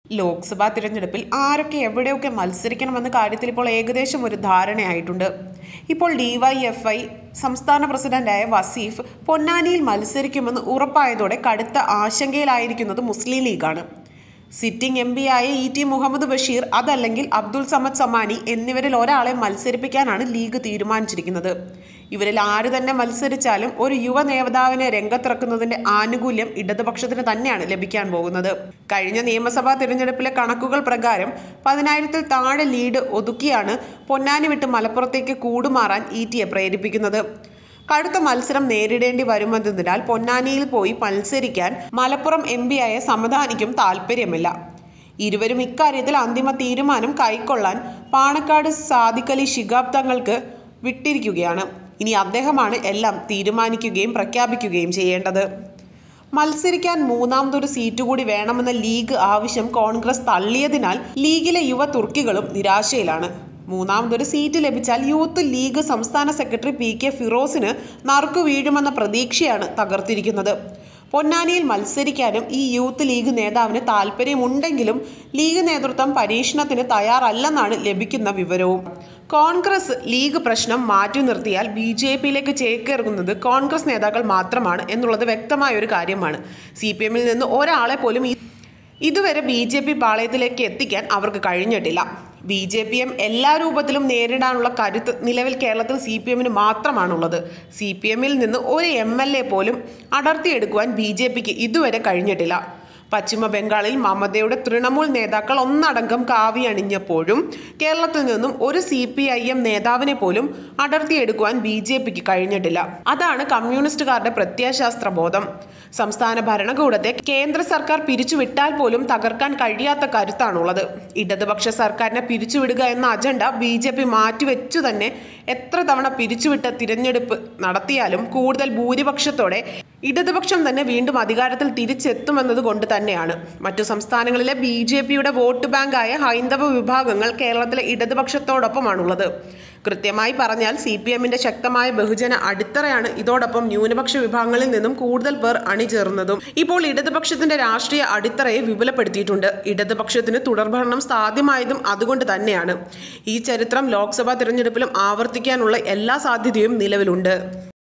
ലോക്സഭാ തിരഞ്ഞെടുപ്പിൽ ആരൊക്കെ എവിടെയൊക്കെ മത്സരിക്കണമെന്ന കാര്യത്തിൽ ഇപ്പോൾ ഏകദേശം ഒരു ധാരണയായിട്ടുണ്ട് ഇപ്പോൾ ഡിവൈഎഫ്ഐ സംസ്ഥാന പ്രസിഡന്റായ വസീഫ് പൊന്നാനിയിൽ മത്സരിക്കുമെന്ന് ഉറപ്പായതോടെ കടുത്ത ആശങ്കയിലായിരിക്കുന്നത് മുസ്ലിം ലീഗാണ് സിറ്റിംഗ് എം ആയ ഇ ടി മുഹമ്മദ് ബഷീർ അതല്ലെങ്കിൽ അബ്ദുൾ സമദ് സമാനി എന്നിവരിൽ ഒരാളെ മത്സരിപ്പിക്കാനാണ് ലീഗ് തീരുമാനിച്ചിരിക്കുന്നത് ഇവരിൽ ആര് തന്നെ മത്സരിച്ചാലും ഒരു യുവ നേതാവിനെ രംഗത്തിറക്കുന്നതിന്റെ ആനുകൂല്യം ഇടതുപക്ഷത്തിന് തന്നെയാണ് ലഭിക്കാൻ പോകുന്നത് കഴിഞ്ഞ നിയമസഭാ തിരഞ്ഞെടുപ്പിലെ കണക്കുകൾ പ്രകാരം പതിനായിരത്തിൽ താഴെ ലീഡ് ഒതുക്കിയാണ് പൊന്നാനി വിട്ട് മലപ്പുറത്തേക്ക് കൂടുമാറാൻ ഇ ടിയെ പ്രേരിപ്പിക്കുന്നത് കടുത്ത മത്സരം നേരിടേണ്ടി വരുമെന്നതിനാൽ പൊന്നാനിയിൽ പോയി മത്സരിക്കാൻ മലപ്പുറം എം ആയ സമദാനിക്കും താല്പര്യമില്ല ഇരുവരും ഇക്കാര്യത്തിൽ അന്തിമ തീരുമാനം കൈക്കൊള്ളാൻ പാണക്കാട് സാദിഖലി ശിഹാബ് തങ്ങൾക്ക് വിട്ടിരിക്കുകയാണ് ഇനി അദ്ദേഹമാണ് എല്ലാം തീരുമാനിക്കുകയും പ്രഖ്യാപിക്കുകയും ചെയ്യേണ്ടത് മത്സരിക്കാൻ മൂന്നാമതൊരു സീറ്റ് കൂടി വേണമെന്ന ലീഗ് ആവശ്യം കോൺഗ്രസ് തള്ളിയതിനാൽ ലീഗിലെ യുവ തുർക്കികളും നിരാശയിലാണ് മൂന്നാമതൊരു സീറ്റ് ലഭിച്ചാൽ യൂത്ത് ലീഗ് സംസ്ഥാന സെക്രട്ടറി പി കെ ഫിറോസിന് നറുക്കു വീഴുമെന്ന പ്രതീക്ഷയാണ് തകർത്തിരിക്കുന്നത് പൊന്നാനിയിൽ മത്സരിക്കാനും ഈ യൂത്ത് ലീഗ് നേതാവിന് താല്പര്യമുണ്ടെങ്കിലും ലീഗ് നേതൃത്വം പരീക്ഷണത്തിന് തയ്യാറല്ലെന്നാണ് ലഭിക്കുന്ന വിവരവും കോൺഗ്രസ് ലീഗ് പ്രശ്നം മാറ്റി നിർത്തിയാൽ ബി ജെ പിയിലേക്ക് ചേക്കേറുന്നത് കോൺഗ്രസ് നേതാക്കൾ മാത്രമാണ് എന്നുള്ളത് വ്യക്തമായ ഒരു കാര്യമാണ് സി പി എമ്മിൽ നിന്ന് ഒരാളെ പോലും ഈ ഇതുവരെ ബി ജെ പി പാളയത്തിലേക്ക് എത്തിക്കാൻ അവർക്ക് കഴിഞ്ഞിട്ടില്ല ബി ജെ പി എം എല്ലാ രൂപത്തിലും നേരിടാനുള്ള കരുത്ത് നിലവിൽ കേരളത്തിൽ സി പി എമ്മിന് മാത്രമാണുള്ളത് സി പി എമ്മിൽ നിന്ന് ഒരു എം എൽ എ പോലും അടർത്തിയെടുക്കുവാൻ ബി ജെ പിക്ക് ഇതുവരെ കഴിഞ്ഞിട്ടില്ല പശ്ചിമ ബംഗാളിൽ മമതയുടെ തൃണമൂൽ നേതാക്കൾ ഒന്നടങ്കം കാവി അണിഞ്ഞപ്പോഴും കേരളത്തിൽ നിന്നും ഒരു സി പി ഐ എം നേതാവിനെ പോലും അടർത്തിയെടുക്കുവാൻ ബി ജെ പിക്ക് കഴിഞ്ഞിട്ടില്ല അതാണ് കമ്മ്യൂണിസ്റ്റുകാരുടെ പ്രത്യാശാസ്ത്ര ബോധം സംസ്ഥാന ഭരണകൂടത്തെ കേന്ദ്ര സർക്കാർ പിരിച്ചുവിട്ടാൽ പോലും തകർക്കാൻ കഴിയാത്ത കരുത്താണുള്ളത് ഇടതുപക്ഷ സർക്കാരിനെ പിരിച്ചുവിടുക എന്ന അജണ്ട ബി ജെ പി മാറ്റിവെച്ചു തന്നെ എത്ര തവണ പിരിച്ചുവിട്ട തിരഞ്ഞെടുപ്പ് നടത്തിയാലും കൂടുതൽ ഭൂരിപക്ഷത്തോടെ ഇടതുപക്ഷം തന്നെ വീണ്ടും അധികാരത്തിൽ തിരിച്ചെത്തുമെന്നത് കൊണ്ട് തന്നെയാണ് മറ്റു സംസ്ഥാനങ്ങളിലെ ബി ജെ പിയുടെ വോട്ട് ബാങ്കായ ഹൈന്ദവ വിഭാഗങ്ങൾ കേരളത്തിലെ ഇടതുപക്ഷത്തോടൊപ്പമാണുള്ളത് കൃത്യമായി പറഞ്ഞാൽ സി പി എമ്മിന്റെ ശക്തമായ ബഹുജന അടിത്തറയാണ് ഇതോടൊപ്പം ന്യൂനപക്ഷ വിഭാഗങ്ങളിൽ നിന്നും കൂടുതൽ പേർ അണിചേർന്നതും ഇപ്പോൾ ഇടതുപക്ഷത്തിന്റെ രാഷ്ട്രീയ അടിത്തറയെ വിപുലപ്പെടുത്തിയിട്ടുണ്ട് ഇടതുപക്ഷത്തിന് തുടർഭരണം സാധ്യമായതും അതുകൊണ്ട് തന്നെയാണ് ഈ ചരിത്രം ലോക്സഭാ തിരഞ്ഞെടുപ്പിലും ആവർത്തിക്കാനുള്ള എല്ലാ സാധ്യതയും നിലവിലുണ്ട്